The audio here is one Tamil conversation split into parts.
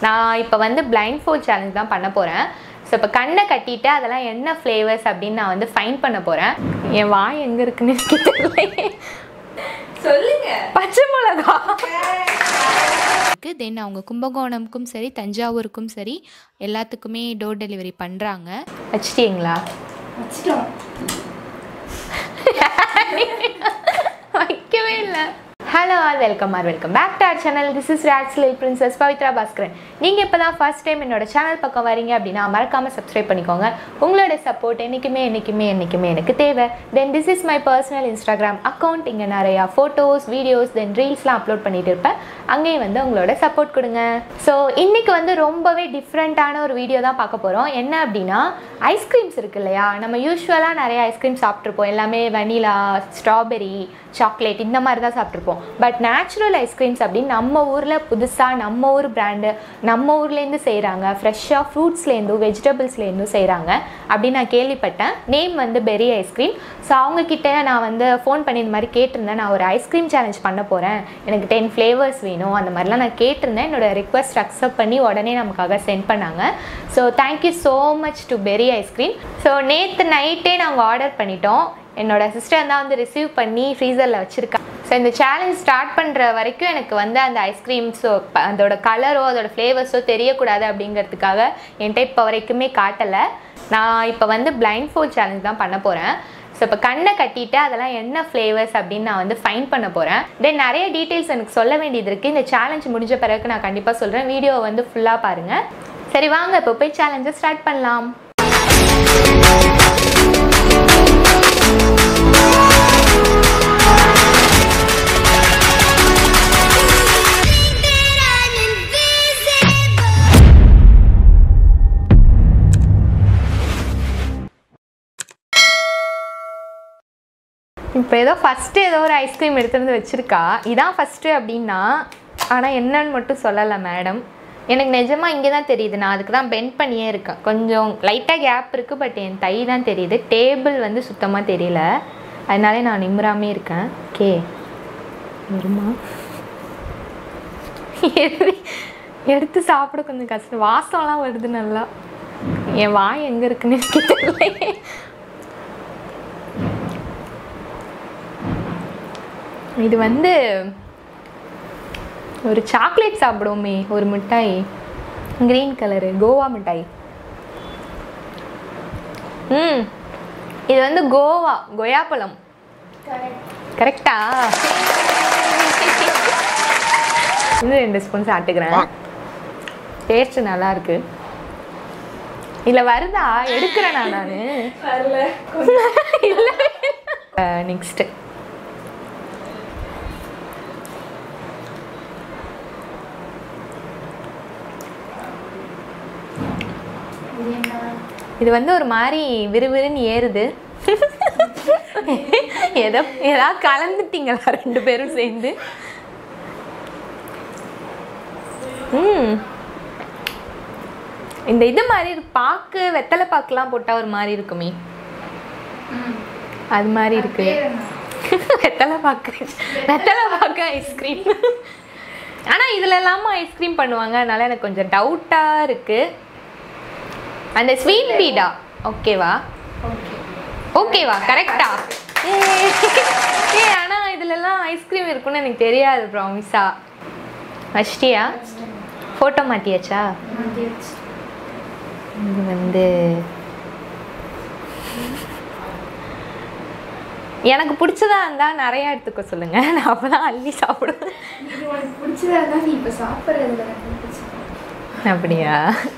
நான் இப்போ வந்து பிளைண்ட் ஃபோல்ட் சேலஞ்ச் தான் பண்ண போகிறேன் ஸோ இப்போ கண்ணை கட்டிட்டு அதெல்லாம் என்ன ஃப்ளேவர்ஸ் அப்படின்னு நான் வந்து ஃபைன் பண்ண போகிறேன் என் வாய் எங்கே இருக்குன்னு எனக்கு தெரியல சொல்லுங்க பச்சை மிளகா தென் அவங்க கும்பகோணம்க்கும் சரி தஞ்சாவூருக்கும் சரி எல்லாத்துக்குமே டோர் டெலிவரி பண்ணுறாங்க வச்சிட்டீங்களா வச்சிட்டோம் வைக்கவே இல்லை hello all welcome or welcome back to our channel this is rats lil princess Pavithra Baskaran நீங்கள் இப்போ தான் ஃபர்ஸ்ட் டைம் என்னோட சேனல் பக்கம் வரீங்க அப்படின்னா மறக்காமல் சப்ஸ்கிரைப் பண்ணிக்கோங்க உங்களோட சப்போர்ட் என்றைக்குமே என்றைக்குமே என்றைக்குமே எனக்கு தேவை then this is my personal Instagram account இங்கே நிறையா ஃபோட்டோஸ் வீடியோஸ் தென் ரீல்ஸ்லாம் அப்லோட் பண்ணிட்டு இருப்பேன் அங்கேயும் வந்து உங்களோட சப்போர்ட் கொடுங்க ஸோ இன்னைக்கு வந்து ரொம்பவே டிஃப்ரெண்ட்டான ஒரு வீடியோ தான் பார்க்க போகிறோம் என்ன அப்படின்னா ஐஸ்கிரீம்ஸ் இருக்கு இல்லையா நம்ம யூஸ்வலாக நிறைய ஐஸ்கிரீம் சாப்பிட்ருப்போம் எல்லாமே வெனிலா ஸ்ட்ராபெரி சாக்லேட் இந்த மாதிரி தான் சாப்பிட்ருப்போம் பட் நேச்சுரல் ஐஸ்கிரீம்ஸ் அப்படின்னு நம்ம ஊரில் புதுசாக நம்ம ஊர் பிராண்டு நம்ம ஊர்லேருந்து செய்கிறாங்க ஃப்ரெஷ்ஷாக ஃப்ரூட்ஸ்லேருந்தும் வெஜிடபிள்ஸ்லேருந்தும் செய்கிறாங்க அப்படின்னு நான் கேள்விப்பட்டேன் நேம் வந்து பெரி ஐஸ்கிரீம் ஸோ அவங்கக்கிட்ட நான் வந்து ஃபோன் பண்ணி இந்த மாதிரி கேட்டிருந்தேன் நான் ஒரு ஐஸ்கிரீம் சேலஞ்ச் பண்ண போகிறேன் எனக்கு டென் ஃப்ளேவர்ஸ் வேணும் அந்த மாதிரிலாம் நான் கேட்டிருந்தேன் என்னோட ரிக்வஸ்ட் அக்செப்ட் பண்ணி உடனே நமக்காக சென்ட் பண்ணாங்க so thank you so much to berry ice cream so நேற்று நைட்டே நாங்கள் ஆர்டர் பண்ணிட்டோம் என்னோட சிஸ்டர் தான் வந்து ரிசீவ் பண்ணி ஃப்ரீசரில் வச்சுருக்கேன் ஸோ இந்த சேலஞ்ச் ஸ்டார்ட் பண்ணுற வரைக்கும் எனக்கு வந்து அந்த ஐஸ்கிரீம்ஸோ அதோட கலரோ அதோட ஃப்ளேவர்ஸோ தெரியக்கூடாது அப்படிங்கிறதுக்காக என்கிட்ட இப்போ வரைக்குமே காட்டலை நான் இப்போ வந்து பிளைண்ட் ஃபோல்ட் சேலஞ்ச் தான் பண்ண போகிறேன் ஸோ இப்போ கண்ணை கட்டிட்டு அதெல்லாம் என்ன ஃப்ளேவர்ஸ் அப்படின்னு நான் வந்து ஃபைன் பண்ண போகிறேன் தென் நிறைய டீட்டெயில்ஸ் எனக்கு சொல்ல வேண்டியது இருக்குது இந்த சேலஞ்ச் முடிஞ்ச பிறகு நான் கண்டிப்பாக சொல்கிறேன் வீடியோவை வந்து ஃபுல்லாக பாருங்கள் சரி வாங்க இப்போ போய் சேலஞ்சை ஸ்டார்ட் பண்ணலாம் இப்போ ஏதோ ஃபஸ்ட்டு ஏதோ ஒரு ஐஸ்கிரீம் எடுத்துட்டு வந்து வச்சுருக்கா இதான் ஃபஸ்ட்டு அப்படின்னா ஆனால் என்னன்னு மட்டும் சொல்லலை மேடம் எனக்கு நிஜமாக இங்கே தான் தெரியுது நான் அதுக்கு தான் பெண்ட் பண்ணியே இருக்கேன் கொஞ்சம் லைட்டாக கேப் இருக்குது பட் என் தை தான் தெரியுது டேபிள் வந்து சுத்தமாக தெரியல அதனாலே நான் நிம்மராமே இருக்கேன் ஓகே வருமா எது- எடுத்து சாப்பிட கொஞ்சம் கஷ்டம் வாசம்லாம் வருது நல்லா என் வாய் எங்கே இருக்குன்னு எனக்கு தெரியல இது வந்து ஒரு சாக்லேட் சாப்பிடுவோமே ஒரு மிட்டாய் க்ரீன் கலரு கோவா மிட்டாய் ம் இது வந்து கோவா கொய்யாப்பழம் கரெக்டா இன்னும் ரெண்டு ஸ்பூன் சாப்பிட்டுக்கிறேன் டேஸ்ட் நல்லா இருக்கு இல்லை வருதா எடுக்கிறேனா நான் வரல இல்லை நெக்ஸ்ட்டு இது வந்து ஒரு மாதிரி விறுவிறுன்னு ஏறுது எதோ ஏதாவது கலந்துட்டீங்களா ரெண்டு பேரும் சேர்ந்து ம் இந்த இது மாதிரி இருக்கு. பாக்கு வெத்தலை பாக்குலாம் போட்டால் ஒரு மாதிரி இருக்குமே அது மாதிரி இருக்கு வெத்தலை பாக்கு வெத்தலை பாக்கு ஐஸ்கிரீம் ஆனால் இதில் இல்லாமல் ஐஸ்கிரீம் பண்ணுவாங்க அதனால எனக்கு கொஞ்சம் டவுட்டாக இருக்குது அந்த ஸ்வீட் பீடா ஓகேவா ஓகேவா கரெக்டா ஏ ஆனால் இதுலலாம் ஐஸ்கிரீம் இருக்குன்னு எனக்கு தெரியாது ப்ராமிஸா வச்சிட்டியா ஃபோட்டோ மாட்டியாச்சா இது வந்து எனக்கு பிடிச்சதா இருந்தால் நிறையா எடுத்துக்க சொல்லுங்க நான் அப்போ தான் அள்ளி சாப்பிடுவேன் இது உனக்கு பிடிச்சதா இருந்தா நீ இப்ப சாப்பிடுறதுல எனக்கு பிடிச்சது அப்படியா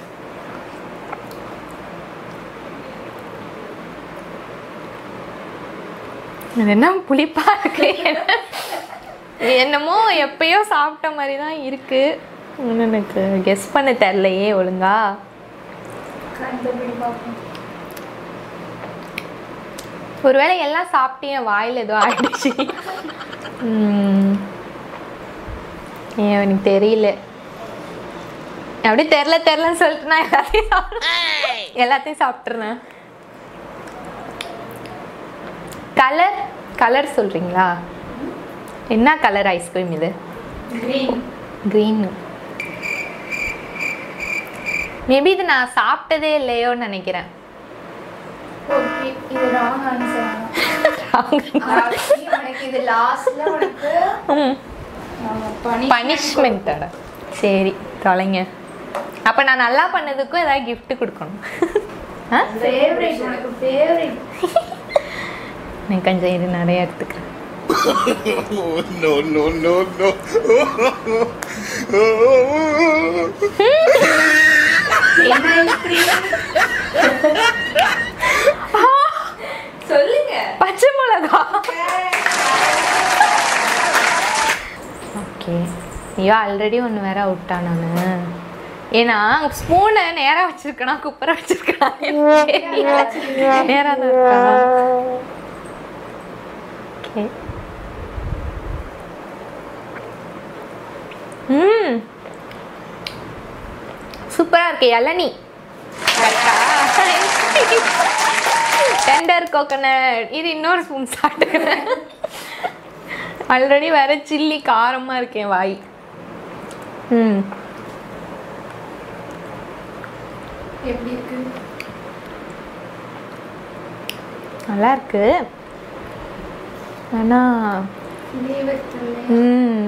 இது என்ன புளிப்பா இருக்கு என்னமோ எப்பயோ சாப்பிட்ட மாதிரி தான் இருக்கு இன்னும் எனக்கு கெஸ் பண்ண தெரிலையே ஒழுங்கா கண்டபடி பார்ப்போம் ஒருவேளை எல்லாம் சாப்பிட்டு என் வாயில் ஏதோ ஆயிடுச்சு உம். ஏன் எனக்கு தெரியல அப்படி தெரில தெரிலன்னு சொல்லிட்டு நான் எல்லாத்தையும் சாப்பிட்றேன் எல்லாத்தையும் சாப்பிட்றேன் கலர் கலர் சொல்கிறீங்களா என்ன கலர் ஐஸ்கிரீம் இது கிரீன் க்ரீன் மேபி இது நான் சாப்பிட்டதே இல்லையோன்னு நினைக்கிறேன் ஓகே இது ராங் ஆன்சர் உனக்கு இது லாஸ்ட்ல உனக்கு பனிஷ்மெண்ட்டோட சரி தொலைங்க அப்போ நான் நல்லா பண்ணதுக்கும் ஏதாவது gift கொடுக்கணும் ஆ ஃபேவரட் உனக்கு ஃபேவரட் நான் கொஞ்சம் இது நிறைய எடுத்துக்கிறேன் no, no, no, no. என்ன இப்படி சொல்லுங்க பச்சை மிளகா ஓகே ஐயோ ஆல்ரெடி ஒன்று வேற அவுட்டா நான் ஏன்னா ஸ்பூனை நேராக வச்சிருக்கனா குப்பரை வச்சிருக்கனா நேராக தான் இருக்கா ஓகே ம் சூப்பராக இருக்கு இளநீ டெண்டர் கோகனட் இது இன்னொரு ஸ்பூன் சாப்பிட்டுக்கிறேன் ஆல்ரெடி வேற சில்லி காரமாக இருக்கேன் வாய் ம் எப்படி இருக்கு நல்லா இருக்கு ஆனால் ஃப்ளேவர் தெரியல ம்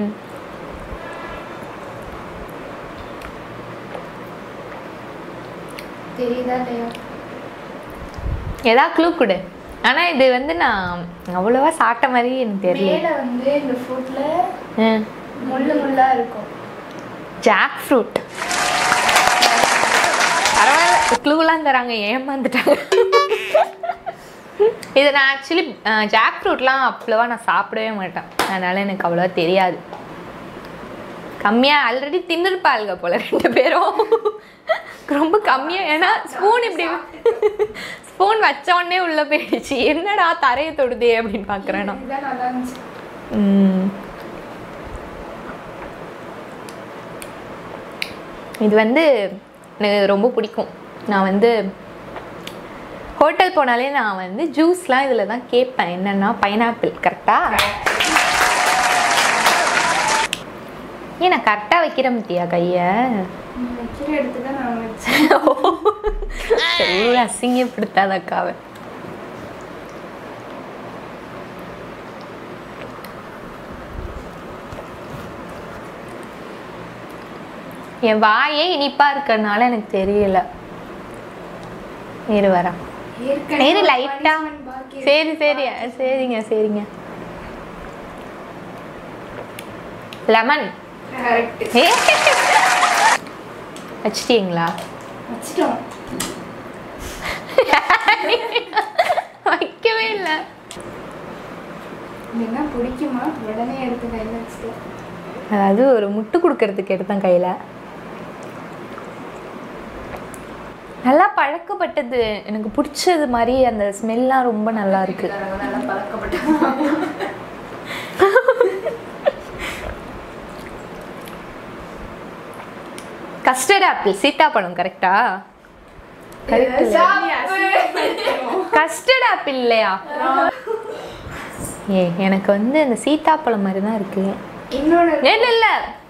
தெரியுதா இல்லையா ஏதாவது க்ளூ கொடு ஆனால் இது வந்து நான் அவ்வளோவா சாப்பிட்ட மாதிரி எனக்கு தெரியல மேல வந்து இந்த ஃபுட்ல ம் முள்ளு முள்ளா இருக்கும் ஜாக் ஃப்ரூட் பரவாயில்ல க்ளூலாம் தராங்க ஏமாந்துட்டாங்க இது நான் ஆக்சுவலி ஜாக் ஃப்ரூட்லாம் அவ்வளோவா நான் சாப்பிடவே மாட்டேன் அதனால எனக்கு அவ்வளோவா தெரியாது கம்மியாக ஆல்ரெடி தின்னுருப்பாளுங்க போல ரெண்டு பேரும் ரொம்ப கம்மியாக ஏன்னா ஸ்பூன் இப்படி ஸ்பூன் வச்ச உடனே உள்ளே போயிடுச்சு என்னடா தரையை தொடுதே அப்படின்னு பார்க்குறேன் நான் இதுதான் நல்லா இருந்துச்சு ம். இது வந்து எனக்கு ரொம்ப பிடிக்கும் நான் வந்து ஹோட்டல் போனாலே நான் வந்து ஜூஸ்லாம் இதில் தான் கேட்பேன் என்னென்னா பைனாப்பிள் கரெக்டா ஏன் நான் கரெக்டாக வைக்கிறேன் பத்தியா கையை நீ வைக்கிற இடத்துல நான் வச்சேன் எவ்வளோ அசிங்கப்படுத்தாத அக்காவை என் வாயே இனிப்பா இருக்கறனால எனக்கு தெரியல இரு வரேன் ஏற்கனவே இரு ஒரு லைட்டா punishment பாக்கி இருக்கு. சரி சரி சரிங்க சரிங்க லெமன் Correct. வச்சிட்டீங்களா வச்சிட்டோம் வைக்கவே இல்லை இது என்ன பிடிக்குமா உடனே எடுத்து கையில வச்சுட்டேன் அதாவது ஒரு முட்டு கொடுக்கறதுக்கு எடுத்தேன் கையில் நல்லா பழக்கப்பட்டது எனக்கு பிடிச்சது மாதிரி அந்த ஸ்மெல்லாம் ரொம்ப நல்லா இருக்கு நல்லா பழக்கப்பட்ட கஸ்டர்ட் ஆப்பிள் சீத்தாப்பழம் கரெக்டா கஸ்டர்ட் ஆப்பிள் இல்லையா ஏ எனக்கு வந்து அந்த சீத்தாப்பழம் மாதிரி தான் இருக்கு இன்னொன்று இல்ல இல்ல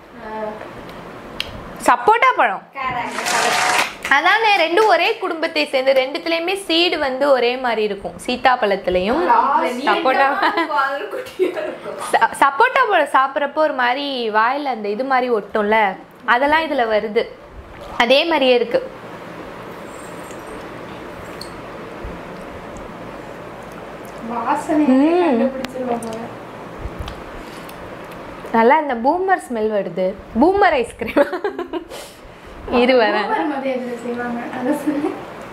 சப்போட்டா பழம் அதானே ரெண்டும் ஒரே குடும்பத்தை சேர்ந்து ரெண்டுத்துலயுமே சீடு வந்து ஒரே மாதிரி இருக்கும் சீத்தாப்பழத்துலயும் சப்போட்டா ச- சப்போட்டா பழம் சாப்பிட்றப்போ ஒரு மாதிரி வாயில் அந்த இது மாதிரி ஒட்டும்ல அதெல்லாம் இதுல வருது அதே மாதிரியே இருக்கு வாசனை கண்டுபிடிச்சிருவோம் போல நல்லா இந்த பூமர் ஸ்மெல் வருது பூமர் ஐஸ்கிரீம் இரு வரேன் பூமர் மாதிரி எதுல செய்வாங்க அதை சொல்லு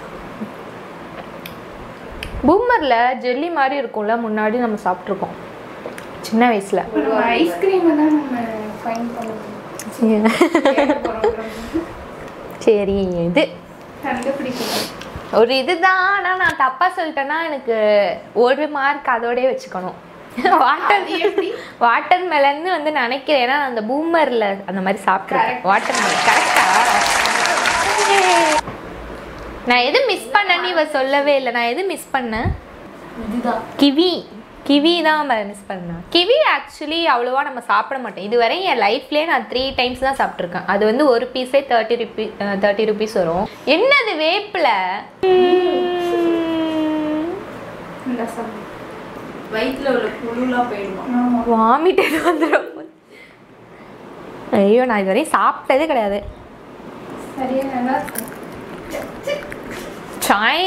பூமர்ல ஜெல்லி மாதிரி இருக்கும்ல முன்னாடி நம்ம சாப்பிட்ருக்கோம் சின்ன வயசுல நம்ம ஐஸ்கிரீம் தான் நம்ம ஃபைன் பண்ணுவோம் சரி இது கண்டுபிடிக்கணும் ஒரு இதுதான் ஆனால் நான் தப்பா சொல்லிட்டேன்னா எனக்கு ஒரு மார்க் அதோடய வச்சுக்கணும் வாட்டர் வாட்டர் மெலன்னு வந்து நினைக்கிறேன் ஏன்னா நான் அந்த பூமர்ல அந்த மாதிரி சாப்பிட்றேன் வாட்டர் மெலன் கரெக்டா நான் எது மிஸ் பண்ணேன்னு இவ சொல்லவே இல்லை நான் எது மிஸ் பண்ணேன் இதுதான் கிவி கிவி தான் மிஸ் பண்ணேன் கிவி ஆக்சுவலி அவ்வளோவா நம்ம சாப்பிட மாட்டோம் இதுவரை என் லைஃப்லேயே நான் த்ரீ டைம்ஸ் தான் சாப்பிட்ருக்கேன் அது வந்து ஒரு பீஸே தேர்ட்டி ருபீ தேர்ட்டி ருபீஸ் வரும் என்னது வேப்பில் இந்த சாப்பிடு வயிற்றுல உள்ள புழுலாம் போயிடுமா ஆமாம் வாமிட் எது வந்துடும் ஐயோ நான் இதுவரையும் சாப்பிட்டதே கிடையாது சரியா நல்லா இருக்கும் சாய்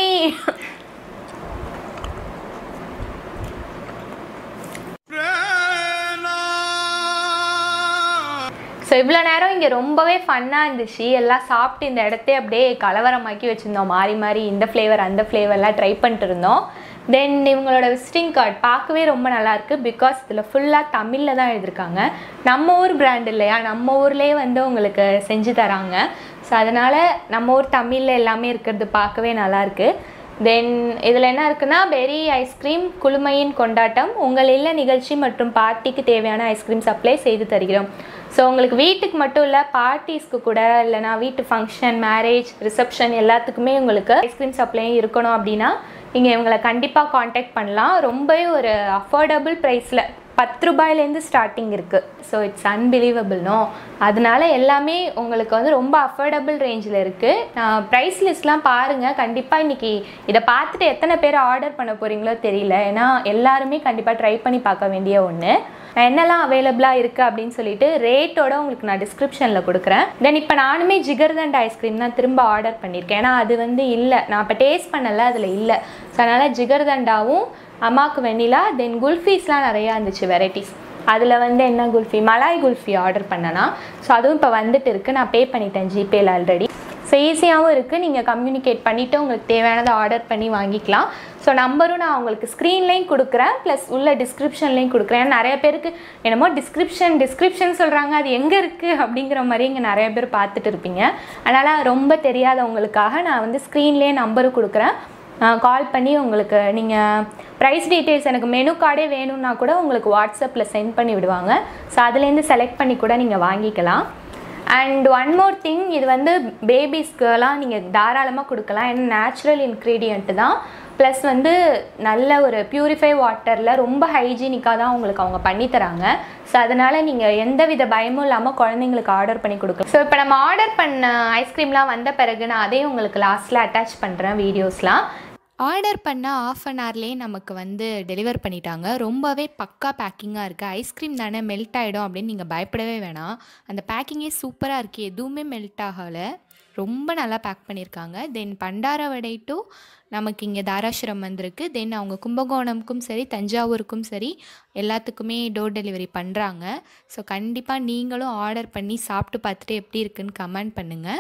ஸோ இவ்வளோ நேரம் இங்கே ரொம்பவே ஃபன்னாக இருந்துச்சு எல்லாம் சாப்பிட்டு இந்த இடத்தையே அப்படியே கலவரமாக்கி வச்சுருந்தோம் மாறி மாறி இந்த ஃப்ளேவர் அந்த ஃப்ளேவர்லாம் ட்ரை பண்ணிட்டு இருந்தோம் தென் இவங்களோட விசிட்டிங் கார்டு பார்க்கவே ரொம்ப நல்லாயிருக்கு பிகாஸ் இதில் ஃபுல்லாக தமிழில் தான் எழுதியிருக்காங்க நம்ம ஊர் பிராண்ட் இல்லையா நம்ம ஊர்லேயே வந்து உங்களுக்கு செஞ்சு தராங்க ஸோ அதனால் நம்ம ஊர் தமிழில் எல்லாமே இருக்கிறது பார்க்கவே நல்லாயிருக்கு தென் இதில் என்ன இருக்குன்னா பெரி ஐஸ்கிரீம் குளுமையின் கொண்டாட்டம் உங்கள் இல்ல நிகழ்ச்சி மற்றும் பார்ட்டிக்கு தேவையான ஐஸ்கிரீம் சப்ளை செய்து தருகிறோம் ஸோ உங்களுக்கு வீட்டுக்கு மட்டும் இல்லை பார்ட்டிஸ்க்கு கூட இல்லைனா வீட்டு ஃபங்க்ஷன் மேரேஜ் ரிசப்ஷன் எல்லாத்துக்குமே உங்களுக்கு ஐஸ்கிரீம் சப்ளையும் இருக்கணும் அப்படின்னா நீங்கள் இவங்களை கண்டிப்பாக காண்டாக்ட் பண்ணலாம் ரொம்பவே ஒரு அஃபோர்டபுள் ப்ரைஸில் பத்து ரூபாயிலேருந்து ஸ்டார்டிங் இருக்குது ஸோ இட்ஸ் அன்பிலீவபிள் நோ அதனால எல்லாமே உங்களுக்கு வந்து ரொம்ப அஃபோர்டபுள் ரேஞ்சில் இருக்குது நான் ப்ரைஸ் லிஸ்ட்லாம் பாருங்கள் கண்டிப்பாக இன்றைக்கி இதை பார்த்துட்டு எத்தனை பேர் ஆர்டர் பண்ண போகிறீங்களோ தெரியல ஏன்னா எல்லாருமே கண்டிப்பாக ட்ரை பண்ணி பார்க்க வேண்டிய ஒன்று என்னெல்லாம் அவைலபிளாக இருக்குது அப்படின்னு சொல்லிட்டு ரேட்டோட உங்களுக்கு நான் டிஸ்கிரிப்ஷனில் கொடுக்குறேன் தென் இப்போ நானுமே ஜிகர்தண்ட் ஐஸ்கிரீம் தான் திரும்ப ஆர்டர் பண்ணியிருக்கேன் ஏன்னா அது வந்து இல்லை நான் இப்போ டேஸ்ட் பண்ணல அதில் இல்லை ஸோ அதனால் ஜிகர்தண்டாவும் அம்மாவுக்கு வெண்ணிலா தென் குல்ஃபீஸ்லாம் நிறையா இருந்துச்சு வெரைட்டிஸ் அதில் வந்து என்ன குல்ஃபி மலாய் குல்ஃபி ஆர்டர் பண்ணனா ஸோ அதுவும் இப்போ வந்துட்டு இருக்குது நான் பே பண்ணிட்டேன் ஜிபேயில் ஆல்ரெடி ஸோ ஈஸியாகவும் இருக்குது நீங்கள் கம்யூனிகேட் பண்ணிவிட்டு உங்களுக்கு தேவையானதை ஆர்டர் பண்ணி வாங்கிக்கலாம் ஸோ நம்பரும் நான் உங்களுக்கு ஸ்க்ரீன்லேயும் கொடுக்குறேன் ப்ளஸ் உள்ள டிஸ்கிரிப்ஷன்லேயும் கொடுக்குறேன் ஏன்னா நிறைய பேருக்கு என்னமோ டிஸ்கிரிப்ஷன் டிஸ்கிரிப்ஷன் சொல்கிறாங்க அது எங்கே இருக்குது அப்படிங்கிற மாதிரி இங்கே நிறைய பேர் பார்த்துட்டு இருப்பீங்க அதனால் ரொம்ப தெரியாதவங்களுக்காக நான் வந்து ஸ்க்ரீன்லேயே நம்பரும் கொடுக்குறேன் கால் பண்ணி உங்களுக்கு நீங்கள் ப்ரைஸ் டீட்டெயில்ஸ் எனக்கு மெனு கார்டே வேணும்னா கூட உங்களுக்கு வாட்ஸ்அப்பில் சென்ட் பண்ணி விடுவாங்க ஸோ அதுலேருந்து செலக்ட் பண்ணி கூட நீங்கள் வாங்கிக்கலாம் அண்ட் ஒன் மோர் திங் இது வந்து பேபிஸ்க்கெலாம் நீங்கள் தாராளமாக கொடுக்கலாம் ஏன்னா நேச்சுரல் இன்க்ரீடியண்ட்டு தான் ப்ளஸ் வந்து நல்ல ஒரு பியூரிஃபை வாட்டரில் ரொம்ப ஹைஜீனிக்காக தான் உங்களுக்கு அவங்க பண்ணி தராங்க ஸோ அதனால் நீங்கள் எந்த வித பயமும் இல்லாமல் குழந்தைங்களுக்கு ஆர்டர் பண்ணி கொடுக்கலாம் ஸோ இப்போ நம்ம ஆர்டர் பண்ண ஐஸ்கிரீம்லாம் வந்த பிறகு நான் அதையும் உங்களுக்கு லாஸ்ட்டில் அட்டாச் பண்ணுறேன் வீடியோஸ்லாம் ஆர்டர் பண்ண ஆஃப் அன் ஹவர்லேயே நமக்கு வந்து டெலிவர் பண்ணிட்டாங்க ரொம்பவே பக்கா பேக்கிங்காக இருக்குது ஐஸ்கிரீம் தானே மெல்ட் ஆகிடும் அப்படின்னு நீங்கள் பயப்படவே வேணாம் அந்த பேக்கிங்கே சூப்பராக இருக்குது எதுவுமே மெல்ட் ஆகலை ரொம்ப நல்லா பேக் பண்ணியிருக்காங்க தென் பண்டாரவடை டு நமக்கு இங்கே தாராசுரம் வந்திருக்கு தென் அவங்க கும்பகோணம்க்கும் சரி தஞ்சாவூருக்கும் சரி எல்லாத்துக்குமே டோர் டெலிவரி பண்ணுறாங்க ஸோ கண்டிப்பாக நீங்களும் ஆர்டர் பண்ணி சாப்பிட்டு பார்த்துட்டு எப்படி இருக்குன்னு கமெண்ட் பண்ணுங்கள்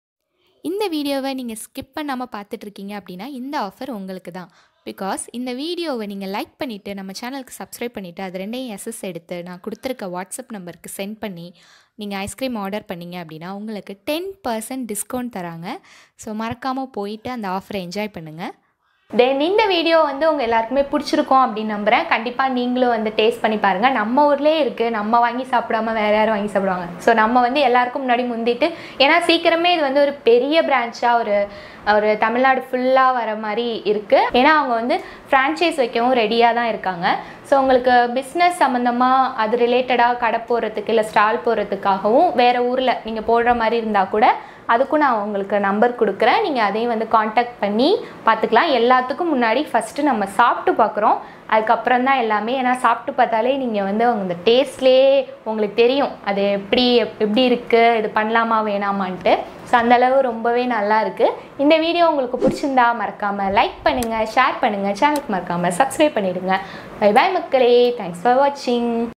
இந்த வீடியோவை நீங்கள் ஸ்கிப் பண்ணாமல் பார்த்துட்ருக்கீங்க அப்படின்னா இந்த ஆஃபர் உங்களுக்கு தான் பிகாஸ் இந்த வீடியோவை நீங்கள் லைக் பண்ணிவிட்டு நம்ம சேனலுக்கு சப்ஸ்கிரைப் பண்ணிவிட்டு அது ரெண்டையும் எஸ்எஸ் எடுத்து நான் கொடுத்துருக்க வாட்ஸ்அப் நம்பருக்கு சென்ட் பண்ணி நீங்கள் ஐஸ்கிரீம் ஆர்டர் பண்ணீங்க அப்படின்னா உங்களுக்கு டென் பர்சன்ட் டிஸ்கவுண்ட் தராங்க ஸோ மறக்காமல் போயிட்டு அந்த ஆஃபரை என்ஜாய் பண்ணுங்கள் தென் இந்த வீடியோ வந்து உங்கள் எல்லாருக்குமே பிடிச்சிருக்கும் அப்படின்னு நம்புகிறேன் கண்டிப்பாக நீங்களும் வந்து டேஸ்ட் பண்ணி பாருங்கள் நம்ம ஊர்லேயே இருக்குது நம்ம வாங்கி சாப்பிடாம வேறு யாரும் வாங்கி சாப்பிடுவாங்க ஸோ நம்ம வந்து எல்லாருக்கும் முன்னாடி முந்திட்டு ஏன்னா சீக்கிரமே இது வந்து ஒரு பெரிய பிரான்ச்சாக ஒரு ஒரு தமிழ்நாடு ஃபுல்லாக வர மாதிரி இருக்குது ஏன்னா அவங்க வந்து ஃப்ரான்ச்சைஸ் வைக்கவும் ரெடியாக தான் இருக்காங்க ஸோ உங்களுக்கு பிஸ்னஸ் சம்மந்தமாக அது ரிலேட்டடாக கடை போடுறதுக்கு இல்லை ஸ்டால் போடுறதுக்காகவும் வேறு ஊரில் நீங்கள் போடுற மாதிரி இருந்தால் கூட அதுக்கும் நான் உங்களுக்கு நம்பர் கொடுக்குறேன் நீங்கள் அதையும் வந்து காண்டாக்ட் பண்ணி பார்த்துக்கலாம் எல்லாத்துக்கும் முன்னாடி ஃபஸ்ட்டு நம்ம சாப்பிட்டு பார்க்குறோம் அதுக்கப்புறம் தான் எல்லாமே ஏன்னா சாப்பிட்டு பார்த்தாலே நீங்கள் வந்து அந்த டேஸ்ட்லேயே உங்களுக்கு தெரியும் அது எப்படி எப்படி இருக்குது இது பண்ணலாமா வேணாமான்ட்டு ஸோ அந்தளவு ரொம்பவே நல்லா இருக்குது இந்த வீடியோ உங்களுக்கு பிடிச்சிருந்தா மறக்காமல் லைக் பண்ணுங்கள் ஷேர் பண்ணுங்கள் சேனலுக்கு மறக்காமல் சப்ஸ்கிரைப் பண்ணிவிடுங்க பை பாய் மக்களே தேங்க்ஸ் ஃபார் வாட்சிங்